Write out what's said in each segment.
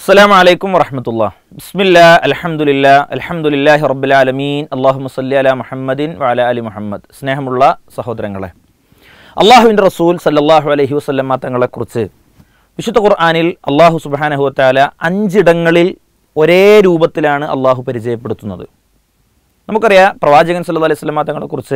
അസ്സലാം വലൈക്കും വറഹമത്തുള്ള ബിസ്മില്ല അലഹമുല്ല അലഹമുല്ലാഹി റബ്ബുലാലമീൻ അള്ളാഹു സല്ലി അല മുഹമ്മദിൻ വാല അലി മുഹമ്മദ് സ്നേഹമുള്ള സഹോദരങ്ങളെ അള്ളാഹുവിൻ്റെ റസൂൽ സല്ലല്ലാഹു അലൈഹി വസല്ലമ്മ തങ്ങളെക്കുറിച്ച് വിശുദ്ധ ഖുർആാനിൽ അള്ളാഹു സുബാനഹുവത്താല അഞ്ചിടങ്ങളിൽ ഒരേ രൂപത്തിലാണ് അള്ളാഹു പരിചയപ്പെടുത്തുന്നത് നമുക്കറിയാം പ്രവാചകൻ സല്ലല്ലാഹു അലൈഹി വസല്ലമ്മ തങ്ങളെക്കുറിച്ച്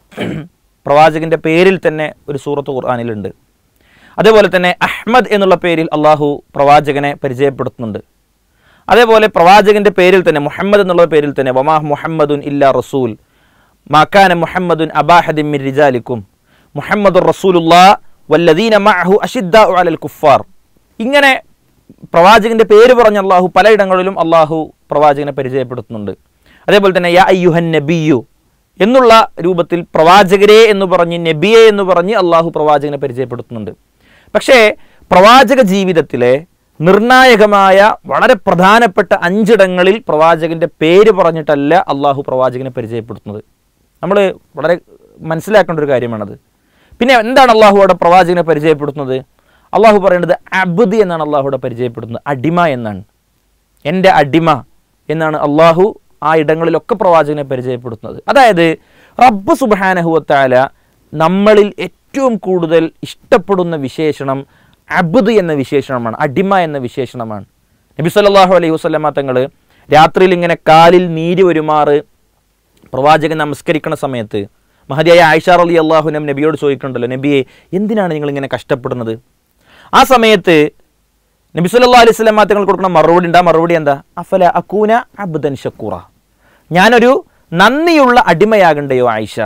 പ്രവാചകൻ്റെ പേരിൽ തന്നെ ഒരു സൂറത്ത് ഖുർആാനിലുണ്ട് അതേപോലെ തന്നെ അഹ്മദ് എന്നുള്ള പേരിൽ അള്ളാഹു പ്രവാചകനെ പരിചയപ്പെടുത്തുന്നുണ്ട് അതേപോലെ പ്രവാചകന്റെ പേരിൽ തന്നെ മുഹമ്മദ് എന്നുള്ള പേരിൽ തന്നെ വമാഹ് മുഹമ്മദുൻ ഇല്ല റസൂൽ മാക്കാന മുഹമ്മദുൻ അബാഹദിൻ മിൻ റിജാലിക്കും മുഹമ്മദുർ റസൂലുല്ലാ വല്ലദീന മഅഹു അഷിദ്ദാഉ അലൽ കുഫാർ ഇങ്ങനെ പ്രവാചകന്റെ പേര് പറഞ്ഞ അള്ളാഹു പലയിടങ്ങളിലും അള്ളാഹു പ്രവാചകനെ പരിചയപ്പെടുത്തുന്നുണ്ട് അതേപോലെ തന്നെ യാ അയ്യുഹൻ നബിയു എന്നുള്ള രൂപത്തിൽ പ്രവാചകരെ എന്ന് പറഞ്ഞ് നബിയെ എന്ന് പറഞ്ഞ് അള്ളാഹു പ്രവാചകനെ പരിചയപ്പെടുത്തുന്നുണ്ട് പക്ഷേ പ്രവാചക ജീവിതത്തിലെ നിർണായകമായ വളരെ പ്രധാനപ്പെട്ട അഞ്ചിടങ്ങളിൽ പ്രവാചകന്റെ പേര് പറഞ്ഞിട്ടല്ല അള്ളാഹു പ്രവാചകനെ പരിചയപ്പെടുത്തുന്നത് നമ്മൾ വളരെ മനസ്സിലാക്കേണ്ട ഒരു കാര്യമാണത് പിന്നെ എന്താണ് അള്ളാഹു അവിടെ പ്രവാചകനെ പരിചയപ്പെടുത്തുന്നത് അള്ളാഹു പറയുന്നത് അബുദ് എന്നാണ് അള്ളാഹുവിടെ പരിചയപ്പെടുത്തുന്നത് അടിമ എന്നാണ് എൻ്റെ അടിമ എന്നാണ് അള്ളാഹു ആ ഇടങ്ങളിലൊക്കെ പ്രവാചകനെ പരിചയപ്പെടുത്തുന്നത് അതായത് റബ്ബ് സുബാനഹുവത്താല നമ്മളിൽ ഏറ്റവും കൂടുതൽ ഇഷ്ടപ്പെടുന്ന വിശേഷണം അബുദ് എന്ന വിശേഷണമാണ് അടിമ എന്ന വിശേഷണമാണ് നബി സല്ലല്ലാഹു അലൈഹി വസല്ലമ തങ്ങൾ രാത്രിയിൽ ഇങ്ങനെ കാലിൽ നീര് ഒരുമാറ് പ്രവാചകൻ നമസ്കരിക്കണ സമയത്ത് മഹതിയായ ആയിഷാർ അലി അള്ളാഹുനം നബിയോട് ചോദിക്കണ്ടല്ലോ നബിയെ എന്തിനാണ് നിങ്ങൾ ഇങ്ങനെ കഷ്ടപ്പെടുന്നത് ആ സമയത്ത് നബി സല്ലല്ലാഹു അലൈഹി വസല്ലമ തങ്ങൾ കൊടുക്കുന്ന മറുപടി ഉണ്ട് ആ മറുപടി എന്താ അഫല അക്കൂന അബ്ദൻ ഷക്കൂറ ഞാനൊരു നന്ദിയുള്ള അടിമയാകണ്ടയോ ആയിഷ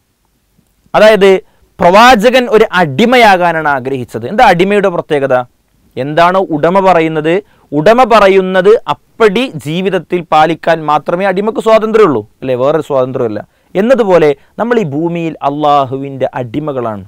അതായത് പ്രവാചകൻ ഒരു അടിമയാകാനാണ് ആഗ്രഹിച്ചത് എന്താ അടിമയുടെ പ്രത്യേകത എന്താണോ ഉടമ പറയുന്നത് ഉടമ പറയുന്നത് അപ്പടി ജീവിതത്തിൽ പാലിക്കാൻ മാത്രമേ അടിമക്ക് സ്വാതന്ത്ര്യമുള്ളൂ അല്ലേ വേറൊരു സ്വാതന്ത്ര്യമല്ല എന്നതുപോലെ നമ്മൾ ഈ ഭൂമിയിൽ അള്ളാഹുവിൻ്റെ അടിമകളാണ്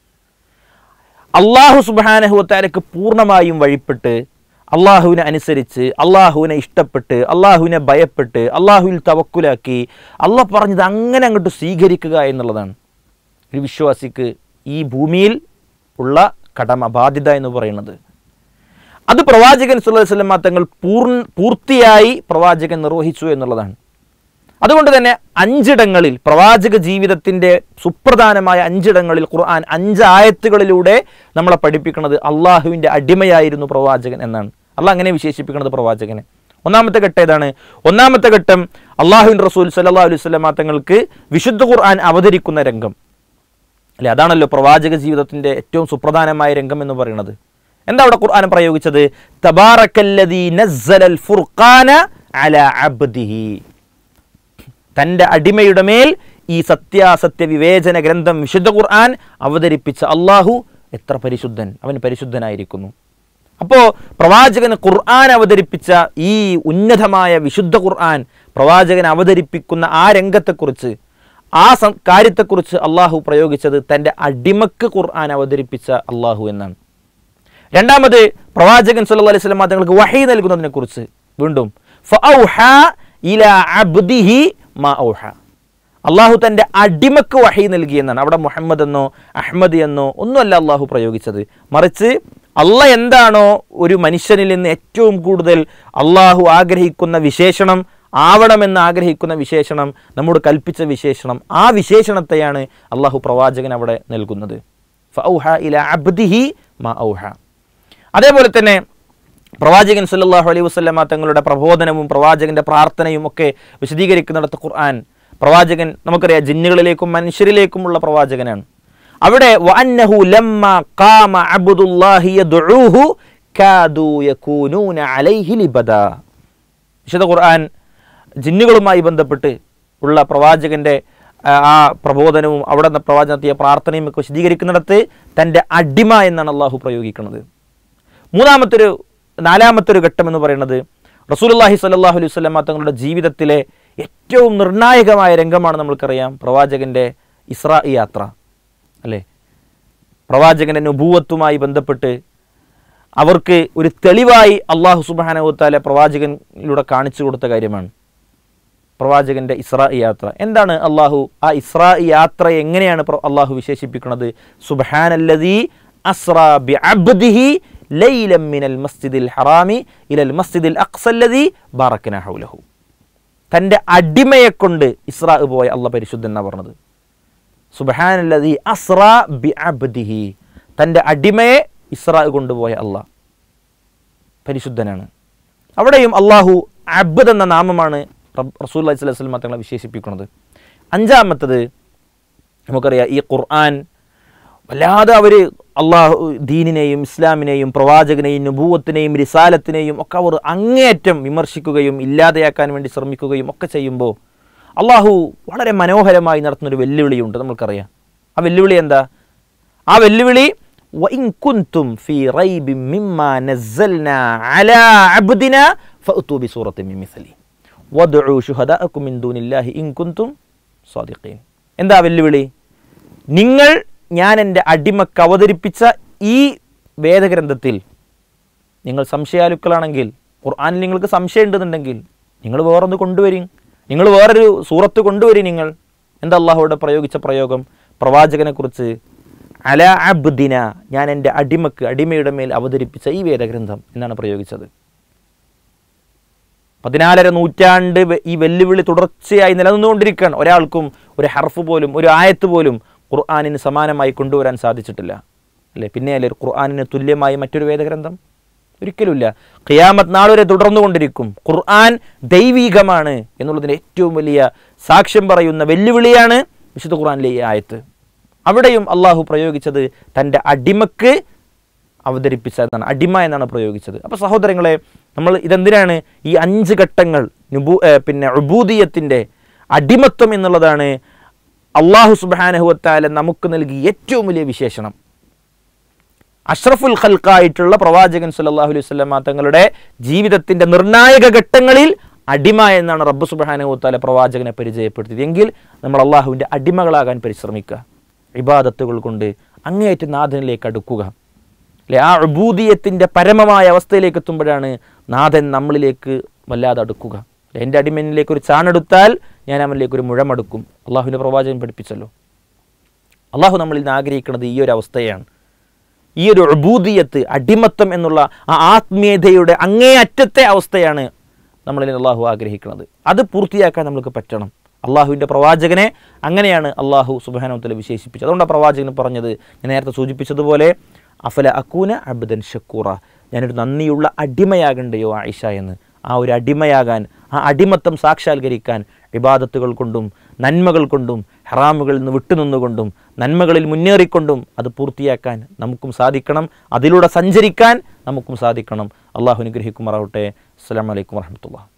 അള്ളാഹു സുബാനഹുത്താലക്ക് പൂർണ്ണമായും വഴിപ്പെട്ട് അള്ളാഹുവിനെ അനുസരിച്ച് അള്ളാഹുവിനെ ഇഷ്ടപ്പെട്ട് അള്ളാഹുവിനെ ഭയപ്പെട്ട് അള്ളാഹുവിൽ തവക്കുലാക്കി അള്ളാഹ് പറഞ്ഞത് അങ്ങനെ അങ്ങോട്ട് സ്വീകരിക്കുക എന്നുള്ളതാണ് ഒരു വിശ്വാസിക്ക് ഈ ഭൂമിയിൽ ഉള്ള കടമ ബാധ്യത എന്ന് പറയുന്നത് അത് പ്രവാചകൻ സുല്ലല്ലാഹു അലൈഹി വസല്ലം തങ്ങൾ പൂർണ്ണ പൂർത്തിയായി പ്രവാചകൻ നിർവഹിച്ചു എന്നുള്ളതാണ് അതുകൊണ്ട് തന്നെ അഞ്ചിടങ്ങളിൽ പ്രവാചക ജീവിതത്തിൻ്റെ സുപ്രധാനമായ അഞ്ചിടങ്ങളിൽ ഖുർആൻ അഞ്ച് ആയത്തുകളിലൂടെ നമ്മളെ പഠിപ്പിക്കുന്നത് അള്ളാഹുവിൻ്റെ അടിമയായിരുന്നു പ്രവാചകൻ എന്നാണ് അള്ളാഹ് അങ്ങനെ വിശേഷിപ്പിക്കുന്നത് പ്രവാചകനെ ഒന്നാമത്തെ ഘട്ടം ഏതാണ് ഒന്നാമത്തെ ഘട്ടം അള്ളാഹുവിൻ റസൂൽ സല്ലല്ലാഹു അലൈഹി വസല്ലം തങ്ങൾക്ക് വിശുദ്ധ ഖുർആൻ അവതരിക്കുന്ന രംഗം അല്ലെ അതാണല്ലോ പ്രവാചക ജീവിതത്തിന്റെ ഏറ്റവും സുപ്രധാനമായ രംഗം എന്ന് പറയുന്നത് എന്താ അവിടെ ഖുർആൻ പ്രയോഗിച്ചത് തബാറക്കല്ലദീ നസ്സലൽ ഫുർഖാന അലാ അബ്ദിഹി തൻ്റെ അടിമയുടെ മേൽ ഈ സത്യാസത്യ വിവേചന ഗ്രന്ഥം വിശുദ്ധ ഖുർആൻ അവതരിപ്പിച്ച അള്ളാഹു എത്ര പരിശുദ്ധൻ അവൻ പരിശുദ്ധനായിരിക്കുന്നു അപ്പോൾ പ്രവാചകന് ഖുർആൻ അവതരിപ്പിച്ച ഈ ഉന്നതമായ വിശുദ്ധ ഖുർആൻ പ്രവാചകൻ അവതരിപ്പിക്കുന്ന ആ രംഗത്തെക്കുറിച്ച് ആ സം കാര്യത്തെക്കുറിച്ച് അള്ളാഹു പ്രയോഗിച്ചത് തൻ്റെ അടിമക്ക് ഖുർആൻ അവതരിപ്പിച്ച അള്ളാഹു എന്നാണ് രണ്ടാമത് പ്രവാചകൻ സല്ലല്ലാഹു അലൈഹി വസല്ലം തങ്ങൾക്ക് വഹി നൽകുന്നതിനെ കുറിച്ച് വീണ്ടും ഫഔഹാ ഇലാ അബ്ദിഹി മാ ഔഹ അള്ളാഹു തൻ്റെ അടിമക്ക് വഹി നൽകി എന്നാണ് അവിടെ മുഹമ്മദ് എന്നോ അഹമ്മദ് എന്നോ ഒന്നുമല്ല അള്ളാഹു പ്രയോഗിച്ചത് മറിച്ച് അള്ള എന്താണോ ഒരു മനുഷ്യനിൽ നിന്ന് ഏറ്റവും കൂടുതൽ അള്ളാഹു ആഗ്രഹിക്കുന്ന വിശേഷണം ആവണമെന്ന് ആഗ്രഹിക്കുന്ന വിശേഷണം നമ്മോട് കൽപ്പിച്ച വിശേഷണം ആ വിശേഷണത്തെയാണ് അള്ളാഹു പ്രവാചകൻ അവിടെ നൽകുന്നത് ഫൗഹ ഇല അബ്ദിഹി മാ ഔഹ അതേപോലെ തന്നെ പ്രവാചകൻ സല്ലല്ലാഹു അലൈഹി വസല്ലമ തങ്ങളുടെ പ്രബോധനവും പ്രവാചകന്റെ പ്രാർത്ഥനയും ഒക്കെ വിശദീകരിക്കുന്നിടത്ത് ഖുർആൻ പ്രവാചകൻ നമുക്കറിയാം ജിന്നുകളിലേക്കും മനുഷ്യരിലേക്കുമുള്ള പ്രവാചകനാണ് അവിടെ വഅന്നഹു ലമ്മ ഖാമ അബ്ദുല്ലാഹി യദ്ഉഹു കാദു യകൂനൂന അലൈഹി ലിബദാ വിശുദ്ധ ഖുർആൻ ജിന്നുകളുമായി ബന്ധപ്പെട്ട് ഉള്ള പ്രവാചകന്റെ ആ, ആ പ്രബോധനവും അവിടെ നിന്ന് പ്രവാചകൻ നടത്തിയ പ്രാർത്ഥനയും ഒക്കെ വിശദീകരിക്കുന്നിടത്ത് തൻ്റെ അടിമ എന്നാണ് അള്ളാഹു പ്രയോഗിക്കുന്നത് മൂന്നാമത്തൊരു നാലാമത്തൊരു ഘട്ടം എന്ന് പറയുന്നത് റസൂലുള്ളാഹി സ്വല്ലല്ലാഹു അലൈഹി വസല്ലമ തങ്ങളുടെ ജീവിതത്തിലെ ഏറ്റവും നിർണായകമായ രംഗമാണ് നമ്മൾക്കറിയാം പ്രവാചകന്റെ ഇസ്രാ യാത്ര അല്ലേ പ്രവാചകന്റെ നുബൂവത്തുമായി ബന്ധപ്പെട്ട് അവർക്ക് ഒരു തെളിവായി അള്ളാഹു സുബാനവത്താല പ്രവാചകനിലൂടെ കാണിച്ചു കൊടുത്ത കാര്യമാണ് പ്രവാചകന്റെ ഇസ്രാ യാത്ര എന്താണ് അള്ളാഹു ആ ഇസ്രാ യാത്ര എങ്ങനെയാണ് പ്ര- അള്ളാഹു വിശേഷിപ്പിക്കുന്നത് സുബാനല്ലദീ അസ്രാ ബി അബ്ദിഹി ലൈലം മിനൽ മസ്ജിദിൽ ഹറാമി ഇലൽ മസ്ജിദിൽ അക്സല്ലദി ബാറക്കന ഹൗലഹു തൻ്റെ അടിമയെ കൊണ്ട് ഇസ്രാ പോയ അല്ല പരിശുദ്ധൻ എന്നാണ് പറഞ്ഞത് സുബഹാനല്ലതി അസ്ര ബി അബ്ദിഹി തൻ്റെ അടിമയെ ഇസ്രാ കൊണ്ടുപോയ അള്ളാഹ് പരിശുദ്ധനാണ് അവിടെയും അള്ളാഹു അബ്ദ് എന്ന നാമമാണ് റസൂൽ അലൈഹി സ്വലൈഹി വസല്ലം തങ്ങളെ വിശേഷിപ്പിക്കുന്നത് അഞ്ചാമത്തത് നമുക്കറിയാം ഈ ഖുർആൻ വല്ലാതെ അവർ അള്ളാഹു ദീനിനെയും ഇസ്ലാമിനെയും പ്രവാചകനെയും നുബൂവത്തിനെയും റിസാലത്തിനെയും ഒക്കെ അവർ അങ്ങേയറ്റം വിമർശിക്കുകയും ഇല്ലാതെയാക്കാൻ വേണ്ടി ശ്രമിക്കുകയും ഒക്കെ ചെയ്യുമ്പോൾ അള്ളാഹു വളരെ മനോഹരമായി നടത്തുന്നൊരു വെല്ലുവിളിയുണ്ട് നമ്മൾക്കറിയാം ആ വെല്ലുവിളി എന്താ ആ വെല്ലുവിളി وإن كنتم في ريب مما نزلنا على عبدنا فأتوا بسورة من مثله وادعوا شهداءكم من دون الله إن كنتم صادقين എന്താ വെല്ലുവിളി നിങ്ങൾ ഞാൻ എൻ്റെ അടിമക്ക് അവതരിപ്പിച്ച ഈ വേദഗ്രന്ഥത്തിൽ നിങ്ങൾ സംശയാലുക്കളാണെങ്കിൽ ഖുർആാനിൽ നിങ്ങൾക്ക് സംശയം ഉണ്ടെന്നുണ്ടെങ്കിൽ നിങ്ങൾ വേറൊന്ന് കൊണ്ടുവരും നിങ്ങൾ വേറൊരു സൂറത്ത് കൊണ്ടുവരും നിങ്ങൾ എന്താ അള്ളാഹുവിടെ പ്രയോഗിച്ച പ്രയോഗം പ്രവാചകനെക്കുറിച്ച് അല അബ്ദിന ഞാൻ എൻ്റെ അടിമക്ക് അടിമയുടെ മേൽ അവതരിപ്പിച്ച ഈ വേദഗ്രന്ഥം എന്നാണ് പ്രയോഗിച്ചത് പതിനാലര നൂറ്റാണ്ട് വെ- ഈ വെല്ലുവിളി തുടർച്ചയായി നിലനിന്നുകൊണ്ടിരിക്കുകയാണ് ഒരാൾക്കും ഒരു ഹർഫ് പോലും ഒരു ആയത്ത് പോലും ഖുർആാനിന് സമാനമായി കൊണ്ടുവരാൻ സാധിച്ചിട്ടില്ല അല്ലേ പിന്നെയല്ലേ ഖുർആാനിന് തുല്യമായി മറ്റൊരു വേദഗ്രന്ഥം ഒരിക്കലുമില്ല ഖിയാമത്ത് നാൾ വരെ തുടർന്നുകൊണ്ടിരിക്കും ഖുർആൻ ദൈവീകമാണ് എന്നുള്ളതിന് ഏറ്റവും വലിയ സാക്ഷ്യം പറയുന്ന വെല്ലുവിളിയാണ് വിശുദ്ധ ഖുർആനിലെ ഈ ആയത്ത് അവിടെയും അള്ളാഹു പ്രയോഗിച്ചത് തൻ്റെ അടിമക്ക് അവതരിപ്പിച്ച എന്നാണ് അടിമ എന്നാണ് പ്രയോഗിച്ചത് അപ്പോൾ സഹോദരങ്ങളെ നമ്മൾ ഇതെന്തിനാണ് ഈ അഞ്ച് ഘട്ടങ്ങൾ നുബു ഏർ പിന്നെ ഉബൂദിയത്തിൻ്റെ അടിമത്വം എന്നുള്ളതാണ് അള്ളാഹു സുബാനഹുവത്താല നമുക്ക് നൽകിയ ഏറ്റവും വലിയ വിശേഷണം അഷ്റഫുൽ ഖൽക്കായിട്ടുള്ള പ്രവാചകൻ സല്ലല്ലാഹു അലൈഹി വസല്ലമ തങ്ങളുടെ ജീവിതത്തിന്റെ നിർണായക ഘട്ടങ്ങളിൽ അടിമ എന്നാണ് റബ്ബ് സുബ്ഹാനഹു തആല പ്രവാചകനെ പരിചയപ്പെടുത്തിയത് എങ്കിൽ നമ്മൾ അള്ളാഹുവിൻ്റെ അടിമകളാകാൻ പരിശ്രമിക്കുക ഇബാദത്തുകൾ കൊണ്ട് അങ്ങേയറ്റം നാഥനിലേക്ക് അടുക്കുക അല്ലെ ആ അബൂദിയത്തിൻ്റെ പരമമായ അവസ്ഥയിലേക്ക് എത്തുമ്പോഴാണ് നാഥൻ നമ്മളിലേക്ക് വല്ലാതെ അടുക്കുക എൻ്റെ അടിമനിലേക്ക് ഒരു ചാണെടുത്താൽ ഞാൻ അവനിലേക്ക് ഒരു മുഴമെടുക്കും അള്ളാഹുവിൻ്റെ പ്രവാചകൻ പഠിപ്പിച്ചല്ലോ അള്ളാഹു നമ്മളിൽ നിന്ന് ആഗ്രഹിക്കുന്നത് ഈ ഒരു അവസ്ഥയാണ് ഈ ഒരു അബൂദിയത്ത് അടിമത്തം എന്നുള്ള ആ ആത്മീയതയുടെ അങ്ങേയറ്റത്തെ അവസ്ഥയാണ് നമ്മളിൽ അള്ളാഹു ആഗ്രഹിക്കുന്നത് അത് പൂർത്തിയാക്കാൻ നമുക്ക് പറ്റണം അള്ളാഹുവിൻ്റെ പ്രവാചകനെ അങ്ങനെയാണ് അള്ളാഹു സുബാനോത്തല വിശേഷിപ്പിച്ചത് അതുകൊണ്ട് ആ പ്രവാചകൻ പറഞ്ഞത് ഞാൻ നേരത്തെ സൂചിപ്പിച്ചതുപോലെ അഫല അക്കൂന അബ്ദൻ ഷക്കൂറ ഞാനൊരു നന്ദിയുള്ള അടിമയാകണ്ടയോ ആയിഷ എന്ന് ആ ഒരു അടിമയാകാൻ ആ അടിമത്തം സാക്ഷാത്കരിക്കാൻ ഇബാദത്തുകൾ കൊണ്ടും നന്മകൾ കൊണ്ടും ഹറാമുകളിൽ നിന്ന് വിട്ടുനിന്നുകൊണ്ടും നന്മകളിൽ മുന്നേറിക്കൊണ്ടും അത് പൂർത്തിയാക്കാൻ നമുക്കും സാധിക്കണം അതിലൂടെ സഞ്ചരിക്കാൻ നമുക്കും സാധിക്കണം അള്ളാഹു അനുഗ്രഹിക്കുമാറാവട്ടെ അസ്സാം വലൈക്കും വർഹമത്തുള്ള